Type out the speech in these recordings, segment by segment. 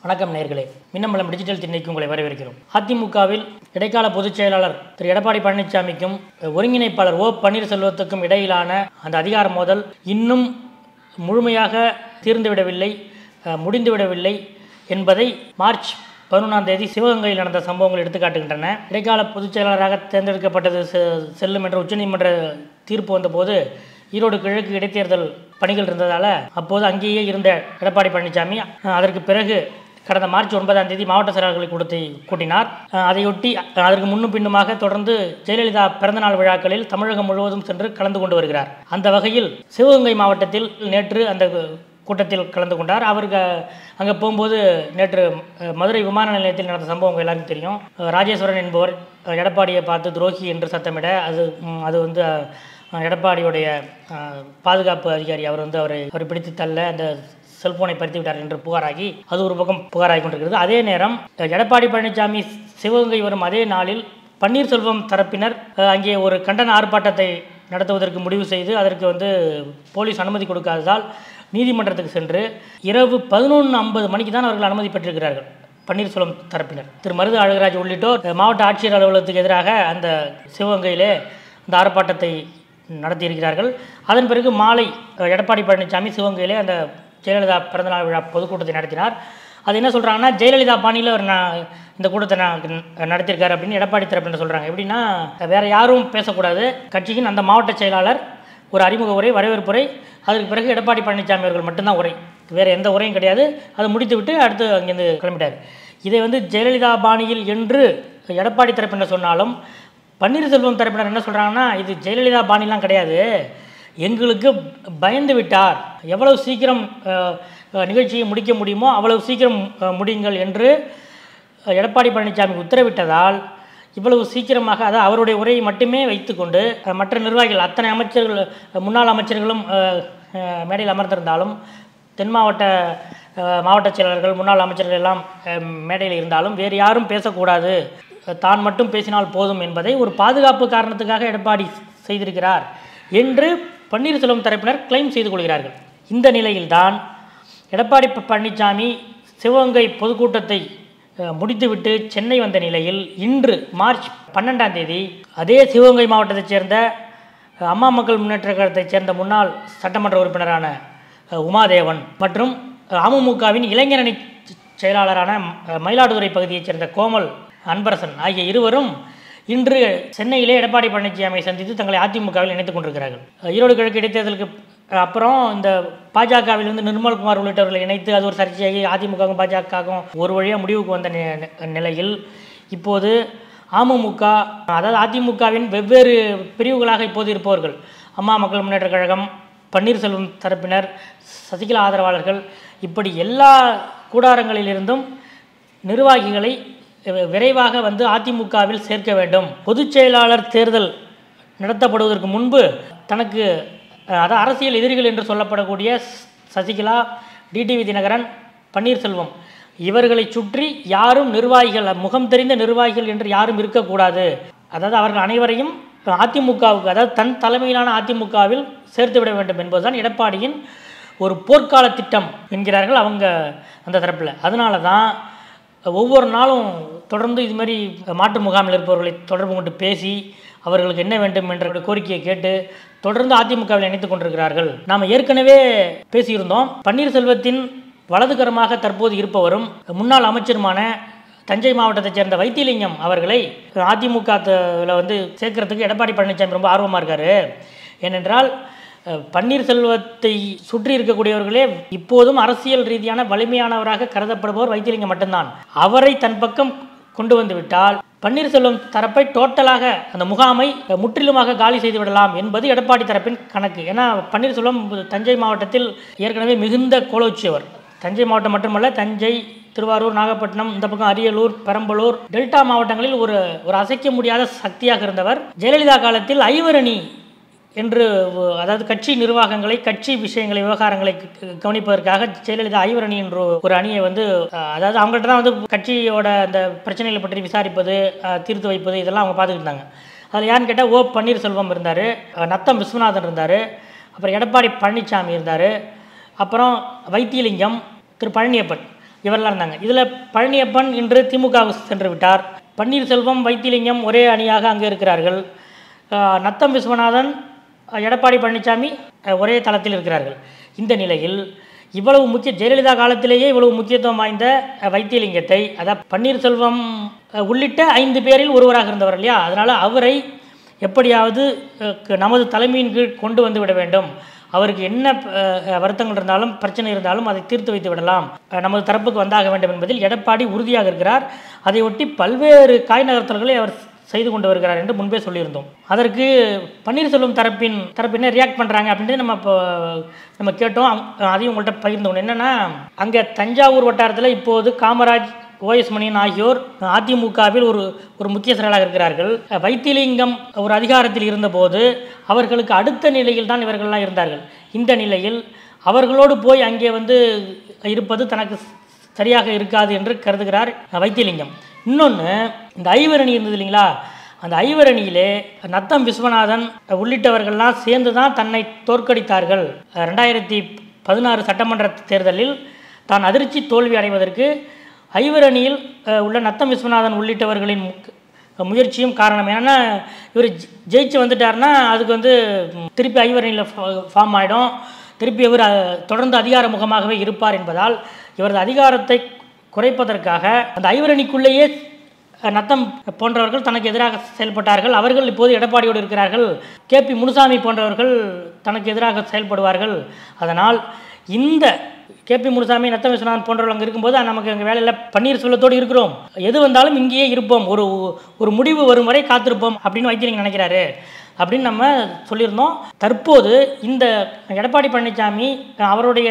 வணக்கம் நேர்களே மின்னம்பலம் டிஜிட்டல் திண்ணைக்கு உங்களை வரவேற்கிறோம் அதிமுகவில் இடைக்கால பொதுச் செயலாளர் திரு எடப்பாடி பழனிசாமிக்கும் ஒருங்கிணைப்பாளர் ஓ பன்னீர்செல்வத்துக்கும் இடையிலான அந்த அதிகார மோதல் இன்னும் முழுமையாக தீர்ந்துவிடவில்லை அஹ், முடிந்துவிடவில்லை என்பதை மார்ச் பதினொன்றாம் தேதி சிவகங்கையில் நடந்த சம்பவங்கள் எடுத்துக்காட்டுகின்றன இடைக்கால பொதுச் செயலாளராக தேர்ந்தெடுக்கப்பட்டது செ- செல்லும் என்ற உச்சநீதிமன்ற தீர்ப்பு வந்தபோது ஈரோடு கிழக்கு இடைத்தேர்தல் பணிகள் இருந்ததால் அப்போது அங்கேயே இருந்த எடப்பாடி பழனிசாமி அஹ், அதற்கு பிறகு கடந்த மார்ச் ஒன்பதாம் தேதி மாவட்ட செயலாளர்களை கூட்டத்தை கூட்டினார் அஹ், அதையொட்டி அஹ், அதற்கு முன்னும் பின்னுமாக தொடர்ந்து ஜெயலலிதா பிறந்தநாள் விழாக்களில் தமிழகம் முழுவதும் சென்று கலந்து கொண்டு வருகிறார் அந்த வகையில் சிவகங்கை மாவட்டத்தில் நேற்று அந்த கூட்டத்தில் கலந்து கொண்டார் அவருக்கு அங்கே போகும்போது நேற்று அஹ், மதுரை விமான நிலையத்தில் நடந்த சம்பவம் எல்லாருக்கும் தெரியும் அஹ், ராஜேஸ்வரன் என்பவர் அஹ், எடப்பாடியை பார்த்து துரோகி என்று சத்தமிட அது ம், அது வந்து அஹ், எடப்பாடியுடைய அஹ், பாதுகாப்பு அதிகாரி அவர் வந்து அவரை அவரை பிடித்து தள்ள அந்த செல்போனை பறித்து விட்டார் என்று புகாராகி அது ஒரு பக்கம் புகாராகி கொண்டிருக்கிறது அதே நேரம் அஹ், எடப்பாடி பழனிசாமி சிவகங்கை வரும் அதே நாளில் பன்னீர்செல்வம் தரப்பினர் அஹ், அங்கே ஒரு கண்டன ஆர்ப்பாட்டத்தை நடத்துவதற்கு முடிவு செய்து அதற்கு வந்து போலீஸ் அனுமதி கொடுக்காததால் நீதிமன்றத்துக்கு சென்று இரவு பதினொன்று ஐம்பது மணிக்கு தான் அவர்கள் அனுமதி பெற்றிருக்கிறார்கள் பன்னீர்செல்வம் தரப்பினர் திரு மருது அழகராஜ் உள்ளிட்டோர் அஹ், மாவட்ட ஆட்சியர் அலுவலகத்துக்கு எதிராக அந்த சிவகங்கையிலே அந்த ஆர்ப்பாட்டத்தை நடத்தியிருக்கிறார்கள் அதன் பிறகு மாலை அஹ், எடப்பாடி பழனிசாமி சிவகங்கையிலே அந்த ஜெயலலிதா பிறந்தநாள் விழா பொதுக்கூட்டத்தை நடத்தினார் அது என்ன சொல்கிறாங்கன்னா ஜெயலலிதா பாணியில் அவர் நான் இந்த கூட்டத்தை நான் நடத்தியிருக்காரு அப்படின்னு எடப்பாடி தரப்பினர் சொல்கிறாங்க எப்படின்னா வேறு யாரும் பேசக்கூடாது கட்சியின் அந்த மாவட்ட செயலாளர் ஒரு அறிமுக உரை வரவேற்புரை அதற்கு பிறகு எடப்பாடி பழனிசாமி அவர்கள் மட்டும்தான் உரை வேறு எந்த உரையும் கிடையாது அதை முடித்து விட்டு அடுத்து அங்கேருந்து கிளம்பிட்டார் இதை வந்து ஜெயலலிதா பாணியில் என்று எடப்பாடி தரப்பினர் சொன்னாலும் பன்னீர்செல்வம் தரப்பினர் என்ன சொல்கிறாங்கன்னா இது ஜெயலலிதா பாணிலாம் கிடையாது எங்களுக்கு பயந்து விட்டார் எவ்வளவு சீக்கிரம் அஹ், அஹ், நிகழ்ச்சியை முடிக்க முடியுமோ அவ்வளவு சீக்கிரம் அஹ், முடியுங்கள் என்று அஹ், எடப்பாடி பழனிசாமி உத்தரவிட்டதால் இவ்வளவு சீக்கிரமாக அதாவது அவருடைய உரையை மட்டுமே வைத்துக்கொண்டு அஹ், மற்ற நிர்வாகிகள் அத்தனை அமைச்சர்கள் அஹ், முன்னாள் அமைச்சர்களும் அஹ், அஹ், மேடையில் அமர்ந்திருந்தாலும் தென் மாவட்ட அஹ், மாவட்ட செயலாளர்கள் முன்னாள் அமைச்சர்கள் எல்லாம் அஹ், மேடையில் இருந்தாலும் வேறு யாரும் பேசக்கூடாது அஹ், தான் மட்டும் பேசினால் போதும் என்பதை ஒரு பாதுகாப்பு காரணத்துக்காக எடப்பாடி செய்திருக்கிறார் என்று பன்னீர்செல்வம் தரப்பினர் கிளைம் செய்து கொள்கிறார்கள் இந்த நிலையில்தான் எடப்பாடி ப- பழனிசாமி சிவகங்கை பொதுக்கூட்டத்தை அஹ், முடித்துவிட்டு சென்னை வந்த நிலையில் இன்று மார்ச் பன்னெண்டாம் தேதி அதே சிவகங்கை மாவட்டத்தைச் சேர்ந்த அஹ், அம்மா மக்கள் முன்னேற்ற கழகத்தைச் சேர்ந்த முன்னாள் சட்டமன்ற உறுப்பினரான அஹ், உமாதேவன் மற்றும் அஹ், அமமுகவின் இளைஞரணி செ- செயலாளரான அஹ், மயிலாடுதுறை பகுதியைச் சேர்ந்த கோமல் அன்பரசன் ஆகிய இருவரும் இன்று சென்னையிலே எடப்பாடி பழனிசாமியை சந்தித்து தங்களை அதிமுகவில் இணைத்துக் கொண்டிருக்கிறார்கள் அஹ், ஈரோடு கிழக்கு இடைத்தேர்தலுக்கு அப்புறம் இந்த பாஜகவிலிருந்து நிர்மல்குமார் உள்ளிட்டவர்களை இணைத்து அது ஒரு சர்ச்சையாகி அதிமுகவும் பாஜகவும் ஒரு வழியாக முடிவுக்கு வந்த நி- நி- நிலையில் இப்போது அமமுக அதாவது அதிமுகவின் வெவ்வேறு பிரிவுகளாக இப்போது இருப்பவர்கள் அம்மா மக்கள் முன்னேற்ற கழகம் பன்னீர்செல்வம் தரப்பினர் சசிகலா ஆதரவாளர்கள் இப்படி எல்லா கூடாரங்களிலிருந்தும் நிர்வாகிகளை வி- விரைவாக வந்து அதிமுகவில் சேர்க்க வேண்டும் பொதுச் செயலாளர் தேர்தல் நடத்தப்படுவதற்கு முன்பு தனக்கு அஹ், அதாவது அரசியல் எதிரிகள் என்று சொல்லப்படக்கூடிய ஸ்- சசிகலா டிடிவி தினகரன் பன்னீர்செல்வம் இவர்களை சுற்றி யாரும் நிர்வாகிகள் முகம் தெரிந்த நிர்வாகிகள் என்று யாரும் இருக்கக்கூடாது அதாவது அவர்கள் அனைவரையும் அதிமுகவுக்கு அதாவது தன் தலைமையிலான அதிமுகவில் சேர்த்து விட வேண்டும் என்பதுதான் எடப்பாடியின் ஒரு போர்க்கால திட்டம் என்கிறார்கள் அவங்க அந்த தரப்பில் அதனால தான் ஒவ்வொரு நாளும் தொடர்ந்து இது மாதிரி மாற்று முகாமில் இருப்பவர்களை தொடர்பு கொண்டு பேசி அவர்களுக்கு என்ன வேண்டும் என்ற கோரிக்கையை கேட்டு தொடர்ந்து அதிமுகவில் இணைத்துக் கொண்டிருக்கிறார்கள் நாம் ஏற்கனவே பேசியிருந்தோம் பன்னீர்செல்வத்தின் வலதுகரமாக தற்போது இருப்பவரும் முன்னாள் அமைச்சருமான தஞ்சை மாவட்டத்தைச் சேர்ந்த வைத்திலிங்கம் அவர்களை அதிமுக ல வந்து சேர்க்கறதுக்கு எடப்பாடி பழனிசாமி ரொம்ப ஆர்வமாக இருக்காரு ஏனென்றால் அஹ், பன்னீர்செல்வத்தை சுற்றி இருக்கக்கூடியவர்களே இப்போதும் அரசியல் ரீதியான வலிமையானவராக கருதப்படுபவர் வைத்திலிங்கம் மட்டும்தான் அவரை தன் பக்கம் கொண்டு வந்து விட்டால் பன்னீர்செல்வம் தரப்பை டோட்டலாக அந்த முகாமை அஹ், முற்றிலுமாக காலி செய்து விடலாம் என்பது எடப்பாடி தரப்பின் கணக்கு ஏன்னா பன்னீர்செல்வம் தஞ்சை மாவட்டத்தில் ஏற்கனவே மிகுந்த கோலோச்சியவர் தஞ்சை மாவட்டம் மட்டுமல்ல தஞ்சை திருவாரூர் நாகப்பட்டினம் இந்த பக்கம் அரியலூர் பெரம்பலூர் டெல்டா மாவட்டங்களில் ஒரு ஒரு அசைக்க முடியாத சக்தியாக இருந்தவர் ஜெயலலிதா காலத்தில் ஐவரணி என்று ஒ- அதாவது கட்சி நிர்வாகங்களை கட்சி விஷயங்களை விவகாரங்களை க- க- கவனிப்பதற்காக ஜெயலலிதா ஐவரணி என்ற ஒரு அணியை வந்து அஹ், அதாவது அவங்கள்ட்ட தான் வந்து கட்சியோட அந்த பிரச்சனைகளை பற்றி விசாரிப்பது அஹ், தீர்த்து வைப்பது இதெல்லாம் அவங்க பார்த்துக்கிட்டு இருந்தாங்க அதில் யாருன்னு கேட்டால் ஓ பன்னீர்செல்வம் இருந்தார் நத்தம் விஸ்வநாதன் இருந்தார் அப்புறம் எடப்பாடி பழனிசாமி இருந்தார் அப்புறம் வைத்தியலிங்கம் திரு பழனியப்பன் இவரெல்லாம் இருந்தாங்க இதில் பழனியப்பன் இன்று திமுகவுக்கு சென்று விட்டார் பன்னீர்செல்வம் வைத்திலிங்கம் ஒரே அணியாக அங்கே இருக்கிறார்கள் அஹ், நத்தம் விஸ்வநாதன் அஹ், எடப்பாடி பழனிசாமி அஹ், ஒரே தளத்தில் இருக்கிறார்கள் இந்த நிலையில் இவ்வளவு முக்கிய ஜெயலலிதா காலத்திலேயே இவ்வளவு முக்கியத்துவம் வாய்ந்த அஹ், வைத்தியலிங்கத்தை அதாவது பன்னீர்செல்வம் அஹ், உள்ளிட்ட ஐந்து பேரில் ஒருவராக இருந்தவர் இல்லையா அதனால் அவரை எப்படியாவது அஹ், க- நமது தலைமையின் கீழ் கொண்டு வந்து விட வேண்டும் அவருக்கு என்ன அஹ், வருத்தங்கள் இருந்தாலும் பிரச்சனை இருந்தாலும் அதை தீர்த்து வைத்து விடலாம் அஹ், நமது தரப்புக்கு வந்தாக வேண்டும் என்பதில் எடப்பாடி உறுதியாக இருக்கிறார் அதை ஒட்டி பல்வேறு காய் நகர்த்தல்களை அவர் செய்து கொண்டு வருகிறார் என்று முன்பே சொல்லியிருந்தோம் அதற்கு பன்னீர்செல்வம் தரப்பின் தரப்பினர் ரியாக்ட் பண்ணுறாங்க அப்படின்ட்டு நம்ம இப்போ நம்ம கேட்டோம் அவங்க- அதையும் உங்கள்கிட்ட பகிர்ந்தோம் என்னென்னா அங்கே தஞ்சாவூர் வட்டாரத்தில் இப்போது காமராஜ் ஓஎஸ் மணியன் ஆகியோர் அதிமுகவில் ஒரு ஒரு முக்கிய செயலாளராக இருக்கிறார்கள் வைத்திலிங்கம் ஒரு அதிகாரத்தில் இருந்தபோது அவர்களுக்கு அடுத்த நிலையில் தான் இவர்கள்லாம் இருந்தார்கள் இந்த நிலையில் அவர்களோடு போய் அங்கே வந்து இருப்பது தனக்கு சரியாக இருக்காது என்று கருதுகிறார் வைத்தியலிங்கம் இன்னொன்று இந்த ஐவரணி இருந்தது இல்லைங்களா அந்த ஐவரணியிலே நத்தம் விஸ்வநாதன் உள்ளிட்டவர்கள்லாம் சேர்ந்து தான் தன்னை தோற்கடித்தார்கள் ரெண்டாயிரத்தி பதினாறு சட்டமன்ற தேர்தலில் தான் அதிர்ச்சி தோல்வி அடைவதற்கு ஐவரணியில் அஹ், உள்ள நத்தம் விஸ்வநாதன் உள்ளிட்டவர்களின் முக்- முயற்சியும் காரணம் ஏன்னா இவர் ஜெயிச்சு வந்துட்டாருன்னா அதுக்கு வந்து ம், திருப்பி ஐவரணியில் ஃபார்ம் ஆகிடும் திருப்பி இவர் அஹ், தொடர்ந்து அதிகார முகமாகவே இருப்பார் என்பதால் இவரது அதிகாரத்தை குறைப்பதற்காக அந்த ஐவரணிக்குள்ளேயே அஹ், நத்தம் போன்றவர்கள் தனக்கு எதிராக செயல்பட்டார்கள் அவர்கள் இப்போது எடப்பாடியோடு இருக்கிறார்கள் கேபி முனுசாமி போன்றவர்கள் தனக்கு எதிராக செயல்படுவார்கள் அதனால் இந்த கேபி முனுசாமி நத்தம் விஸ்வநாதன் போன்றவர்கள் அங்கே இருக்கும்போது நமக்கு அங்கே வேலையில் பன்னீர் செல்வத்தோடு இருக்கிறோம் எது வந்தாலும் இங்கேயே இருப்போம் ஒரு ஒரு முடிவு வரும் வரை காத்திருப்போம் அப்படின்னு வைத்தியலிங்கம் நினைக்கிறாரு அப்படின்னு நம்ம சொல்லியிருந்தோம் தற்போது இந்த எடப்பாடி பழனிசாமி அவருடைய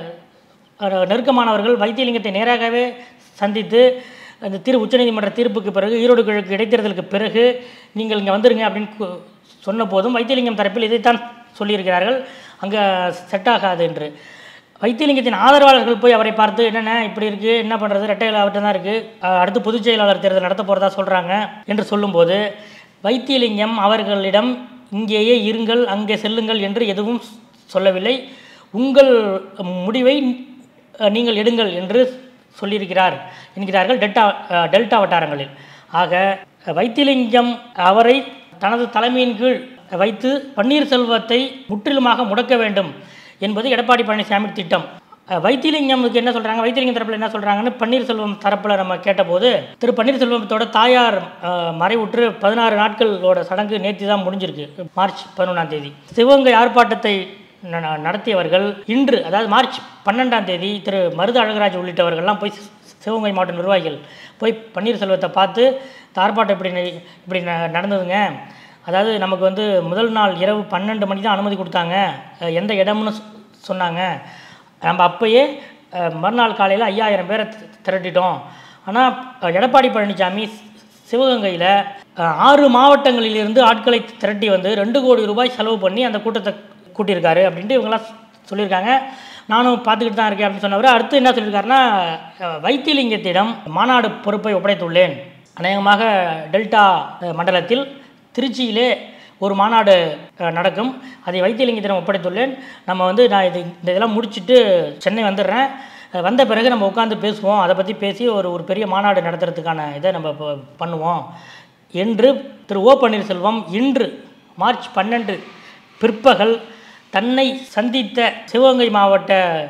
அஹ், நெருக்கமானவர்கள் வைத்தியலிங்கத்தை நேராகவே சந்தித்து அந்த திரு உச்சநீதிமன்ற தீர்ப்புக்கு பிறகு ஈரோடு கிழக்கு இடைத்தேர்தலுக்கு பிறகு நீங்கள் இங்கே வந்துருங்க அப்படின்னு கு- சொன்ன போதும் வைத்தியலிங்கம் தரப்பில் இதைத்தான் சொல்லியிருக்கிறார்கள் அங்கே செட் ஆகாது என்று வைத்தியலிங்கத்தின் ஆதரவாளர்கள் போய் அவரை பார்த்து என்னென்ன இப்படி இருக்குது என்ன பண்ணுறது ரெட்டையில் அவர்கிட்ட தான் இருக்குது அடுத்து பொதுச் செயலாளர் தேர்தல் நடத்த போகிறதா சொல்கிறாங்க என்று சொல்லும்போது வைத்தியலிங்கம் அவர்களிடம் இங்கேயே இருங்கள் அங்கே செல்லுங்கள் என்று எதுவும் சொல்லவில்லை உங்கள் முடிவை அஹ், நீங்கள் எடுங்கள் என்று சொல்லியிருக்கிறார் என்கிறார்கள் டெல்டா அஹ், டெல்டா வட்டாரங்களில் ஆக வைத்திலிங்கம் அவரை தனது தலைமையின் கீழ் வைத்து பன்னீர்செல்வத்தை முற்றிலுமாக முடக்க வேண்டும் என்பது எடப்பாடி பழனிசாமி திட்டம் அஹ், வைத்திலிங்கம்க்கு என்ன சொல்கிறாங்க வைத்திலிங்கம் தரப்பில் என்ன சொல்கிறாங்கன்னு பன்னீர்செல்வம் தரப்பில் நம்ம கேட்டபோது திரு பன்னீர்செல்வத்தோட தாயார் அஹ், மறைவுற்று பதினாறு நாட்களோட சடங்கு நேற்று தான் முடிஞ்சிருக்கு மார்ச் பதினொன்றாம் தேதி சிவகங்கை ஆர்ப்பாட்டத்தை ந- ந- நடத்தியவர்கள் இன்று அதாவது மார்ச் பன்னெண்டாம் தேதி திரு மருது அழகராஜ் உள்ளிட்டவர்கள்லாம் போய் சி- சிவகங்கை மாவட்ட நிர்வாகிகள் போய் பன்னீர்செல்வத்தை பார்த்து இந்த ஆர்ப்பாட்டம் இப்படி நி- இப்படி ந- நடந்ததுங்க அதாவது நமக்கு வந்து முதல் நாள் இரவு பன்னெண்டு மணிக்கு தான் அனுமதி கொடுத்தாங்க அஹ் எந்த இடம்னு சொ- சொன்னாங்க நம்ம அப்போயே அஹ், மறுநாள் காலையில் ஐயாயிரம் பேரை தி- திரட்டிட்டோம் ஆனால் எடப்பாடி பழனிசாமி சிவகங்கையில் ஆறு மாவட்டங்களிலிருந்து ஆட்களை திரட்டி வந்து ரெண்டு கோடி ரூபாய் செலவு பண்ணி அந்த கூட்டத்தை கூட்டியிருக்காரு அப்படின்ட்டு இவங்கெல்லாம் சொல்லியிருக்காங்க நானும் பார்த்துக்கிட்டு தான் இருக்கேன் அப்படின்னு சொன்னவர் அடுத்து என்ன சொல்லியிருக்காருன்னா அஹ், வைத்திலிங்கத்திடம் மாநாடு பொறுப்பை ஒப்படைத்துள்ளேன் அநேகமாக டெல்டா அஹ், மண்டலத்தில் திருச்சியிலே ஒரு மாநாடு அஹ், நடக்கும் அதை வைத்தியலிங்கத்திடம் ஒப்படைத்துள்ளேன் நம்ம வந்து நான் இது இந்த இதெல்லாம் முடிச்சுட்டு சென்னை வந்துடுறேன் அஹ், வந்த பிறகு நம்ம உட்காந்து பேசுவோம் அதை பற்றி பேசி ஒரு ஒரு பெரிய மாநாடு நடத்துறதுக்கான இதை நம்ம இப்போ பண்ணுவோம் என்று திரு ஓ பன்னீர்செல்வம் இன்று மார்ச் பன்னெண்டு பிற்பகல் தன்னை சந்தித்த சிவகங்கை மாவட்ட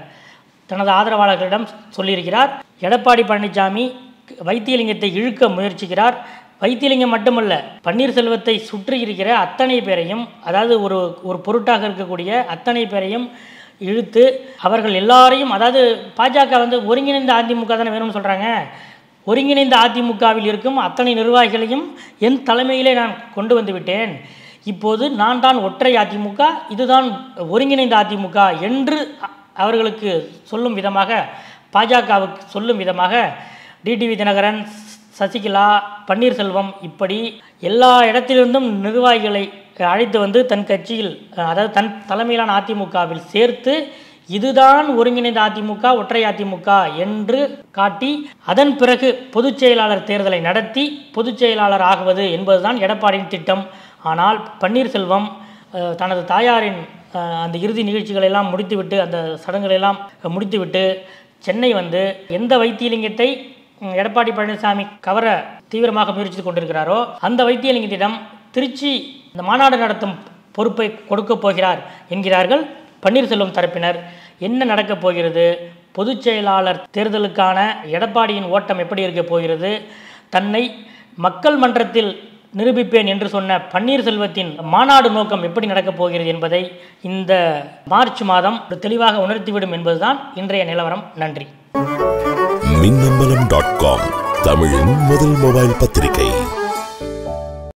தனது ஆதரவாளர்களிடம் சொல்லியிருக்கிறார் எடப்பாடி பழனிசாமி வைத்தியலிங்கத்தை இழுக்க முயற்சிக்கிறார் வைத்தியலிங்கம் மட்டுமல்ல பன்னீர்செல்வத்தை சுற்றி இருக்கிற அத்தனை பேரையும் அதாவது ஒரு ஒரு பொருட்டாக இருக்கக்கூடிய அத்தனை பேரையும் இழுத்து அவர்கள் எல்லாரையும் அதாவது பாஜக வந்து ஒருங்கிணைந்த அதிமுக தானே வேணும்னு சொல்கிறாங்க ஒருங்கிணைந்த அதிமுகவில் இருக்கும் அத்தனை நிர்வாகிகளையும் என் தலைமையிலே நான் கொண்டு வந்து விட்டேன் இப்போது நான் தான் ஒற்றை அதிமுக இதுதான் ஒருங்கிணைந்த அதிமுக என்று அ- அவர்களுக்கு சொல்லும் விதமாக பாஜகவுக்கு சொல்லும் விதமாக டிடிவி தினகரன் சசிகலா பன்னீர்செல்வம் இப்படி எல்லா இடத்திலிருந்தும் நிர்வாகிகளை அழைத்து வந்து தன் கட்சியில் அதாவது தன் தலைமையிலான அதிமுகவில் சேர்த்து இதுதான் ஒருங்கிணைந்த அதிமுக ஒற்றை அதிமுக என்று காட்டி அதன் பிறகு பொதுச் செயலாளர் தேர்தலை நடத்தி பொதுச் செயலாளர் ஆகுவது என்பதுதான் எடப்பாடியின் திட்டம் ஆனால் பன்னீர்செல்வம் அஹ், தனது தாயாரின் அஹ், அந்த இறுதி நிகழ்ச்சிகளை எல்லாம் முடித்துவிட்டு அந்த சடங்குகளை எல்லாம் முடித்துவிட்டு சென்னை வந்து எந்த வைத்தியலிங்கத்தை ம், எடப்பாடி பழனிசாமி கவர தீவிரமாக முயற்சித்து கொண்டிருக்கிறாரோ அந்த வைத்தியலிங்கத்திடம் திருச்சி இந்த மாநாடு நடத்தும் பொறுப்பை கொடுக்கப் போகிறார் என்கிறார்கள் பன்னீர்செல்வம் தரப்பினர் என்ன நடக்கப் போகிறது பொதுச் செயலாளர் தேர்தலுக்கான எடப்பாடியின் ஓட்டம் எப்படி இருக்கப் போகிறது தன்னை மக்கள் மன்றத்தில் நிரூபிப்பேன் என்று சொன்ன பன்னீர்செல்வத்தின் மாநாடு நோக்கம் எப்படி நடக்கப் போகிறது என்பதை இந்த மார்ச் மாதம் ஒரு தெளிவாக உணர்த்திவிடும் என்பதுதான் இன்றைய நிலவரம் நன்றி மின்னம்பலம் டாட் காம் தமிழின் முதல் மொபைல் பத்திரிகை